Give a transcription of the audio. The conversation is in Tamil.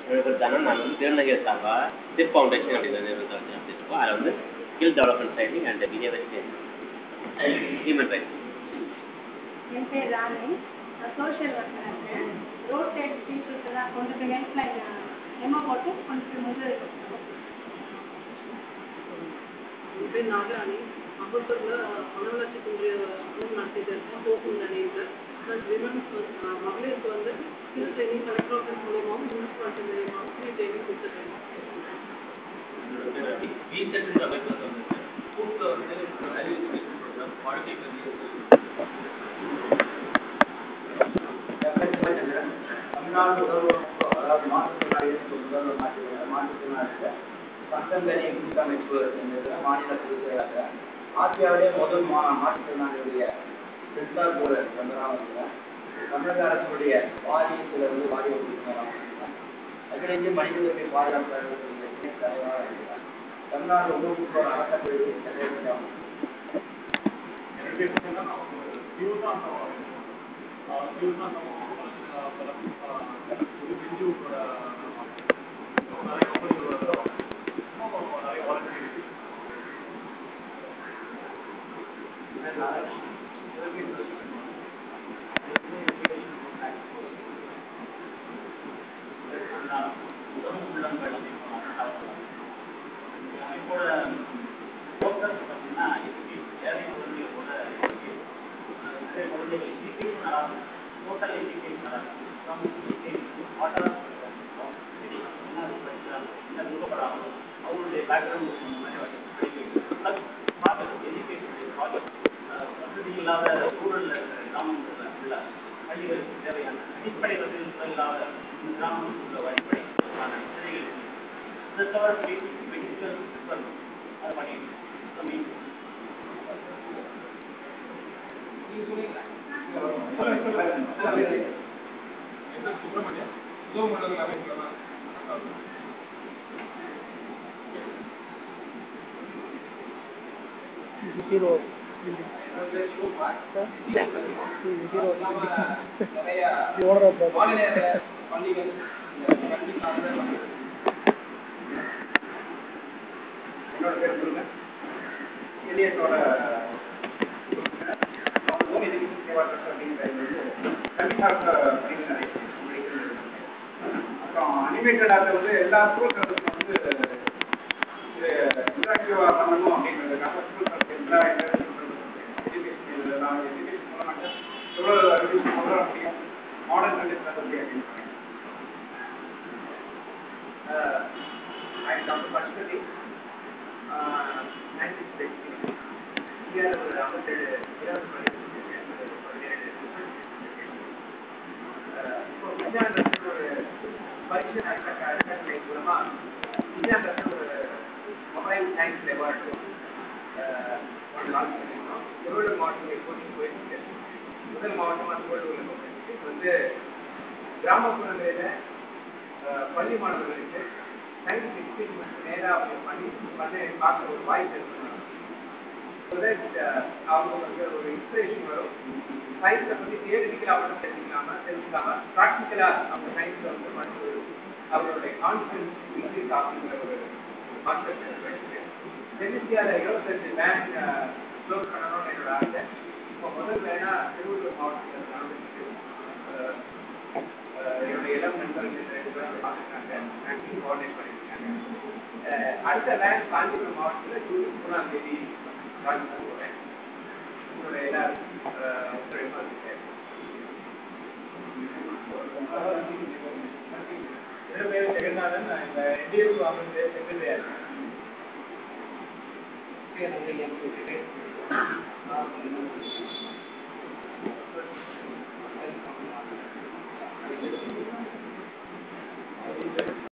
தானே நான் வந்து திருநங்கை சார்பா சிப் ஃபவுண்டேஷன் அப்படிங்கிற நிறுவனத்தை வந்து நடத்திருக்கோம் அதில் வந்து skill development training and behaviour change human rights என் பேர் ராணி நான் சோஷியல் ஒர்க்கர் இருக்கேன் ரோட் சைடு பீப்புள்ஸ்லாம் கொண்டு போய் ஹெல்ப்லைன் எம்ஓ போட்டு கொண்டு போய் முதல் என் பேர் நாகராணி அம்பத்தூரில் மனவளர்ச்சி குன்றிய ஸ்கூல் நடத்திட்டு இருக்கேன் போக்கும் நினைவு ப்ளஸ் விமன்ஸ் மகளிருக்கு வந்து ஸ்கில் ட்ரைனிங் கலெக்டர் ஆஃபீஸ் மூலியமாகவும் முனிசிபாலிட்டி மூலியமாகவும் ஃப்ரீ ட்ரைனிங் கொடுத்துருக்காங்க வீசட்டுன்ற அமைப்பு வந்து ஸ்கூல்ல வந்து அறிவு ப்ரோக்ராம் வாழ்க்கை கல்வி தமிழ்நாடு முதல்வர் அதாவது மாற்றுத்திறனாளிகளுக்கு முதல்வர் மாற்று மாற்றுத்திறனாளிகள் சங்கங்கனி கூட்டமைப்பு என்கிற மாநில பொதுச் செயலாளர் ஆசியாவிலே முதல் மா மாற்றுத்திறனாளிகளுடைய சென்சார் போர்டு சந்திராமத்தில் தமிழக அரசுடைய வாரியத்தில் வந்து வாரிய உறுப்பினராக இருக்கிறார் அகில இந்திய மனித உரிமை பாதுகாப்பு ஆணையத்தினுடைய துணை தலைவராக இருக்கிறார் தமிழ்நாடு உணவுக்குள் அறக்கட்டளை தலைவராக உள்ளங்கள் இப்போட ஃபோக்கஸ் பார்த்தீங்கன்னா ஏழை குழந்தைகளோட நிறைய குழந்தைகள் எஜுகேஷன் அதாவது டோட்டல் எஜுகேஷன் அதாவது ஃப்ரம் வாட்டர் என்ன படிக்கிறாங்க என்ன விருப்பப்படுறாங்க அவங்களுடைய background plus project education project வசதி இல்லாத ரூரல் கிராமங்களில் உள்ள பள்ளிகளுக்கு தேவையான அடிப்படை வசதிகள் இல்லாத கிராமங்களில் உள்ள அடிப்படை பிரச்சனைகள் இதை தவிர மெடிக்கல் அது பண்ணிட்டு நிறைய மாநில பள்ளிகள் கல்வி சார்ந்த என்னோட பேர் சொல்லுங்க எலியட்டோட ஹோம் எஜுகேஷன் சேவா ட்ரஸ்ட் அப்படிங்கிற இது வந்து கல்வி சார்ந்த பணிகள் நிறைய முடிக்கிறது. அப்புறம் அனிமேட்டடாக வந்து எல்லா ஸ்கூல் சர்வீஸும் வந்து இது இன்ட்ராக்டிவாக பண்ணணும் அப்படின்றதுக்காக ஸ்கூல் சர்வீஸ் இன்ட்ராக்டிவ் எஜுகேஷன் இதெல்லாம் எஜுகேஷன் மூலமாக எவ்வளோ அறிவு கொண்டு வர முடியும் மாடர்ன் கண்டிஷன் எப்படி அப்படின்னு சொன்னேன் ஐ டாக்டர் பசுபதி இந்தியாவில் ஒரு ஐம்பத்தேழு இலவச பள்ளி பதினேழு இப்போ விஞ்ஞானத்தில் ஒரு பரீட்சை அறக்கட்டளை மூலமா விஞ்ஞானத்தில் ஒரு மொபைல் சயின்ஸ் லெபார்ட்டரி ஒன்று லான்ச் பண்ணியிருக்கோம் திருவள்ளூர் மாவட்டத்தில் போட்டி போயிருக்கு முதல் மாவட்டமாக திருவள்ளூரில் போயிருக்கு இது வந்து கிராமப்புறங்களில் அஹ், பள்ளி மாணவர்களுக்கு சயின்ஸ் எக்ஸ்பீரிமெண்ட் நேராக பண்ணி பண்ணி பார்க்க ஒரு வாய்ப்பு ஏற்படுத்தணும் So that, அஹ், அவங்க வந்து ஒரு இன்ஸ்பிரேஷன் வரும் சயின்ஸை பற்றி தியரிட்டிக்கலாக மட்டும் தெரிஞ்சுக்காம தெரிஞ்சுக்காம ப்ராக்டிக்கலாக அவங்க சயின்ஸை வந்து பண்ணி ஒரு அவங்களுடைய கான்ஃபிடன்ஸ் இன்க்ரீஸ் ஆகுங்கிற ஒரு கான்செப்ட் இருக்கு தென்னிந்தியாவில் இருபத்தஞ்சு பேங்க் க்ளோஸ் பண்ணணும்னு என்னோட ஆசை இப்போ முதல் வேணா திருவள்ளூர் மாவட்டத்தில் நடந்துச்சு அஹ், அஹ், என்னுடைய இளம் நண்பர்கள் ரெண்டு பேரும் பார்த்துருக்காங்க பேங்கிங் கோஆர்டினேட் பண்ணியிருக்காங்க அஹ், அடுத்த பேங்க் காஞ்சிபுரம் மாவட்டத்தில் ஜூன் மூணாம் தேதி லான்ச் பண்ண போகிறேன் உங்களுடைய எல்லாரும் அஹ், ஒத்துழைப்பு இருக்கு என் பேர் ஜெகநாதன் நான் இந்த என்டிஎஃப் ஆஃபீஸ் செக்ரட்டரியாக இருக்கேன் Thank you.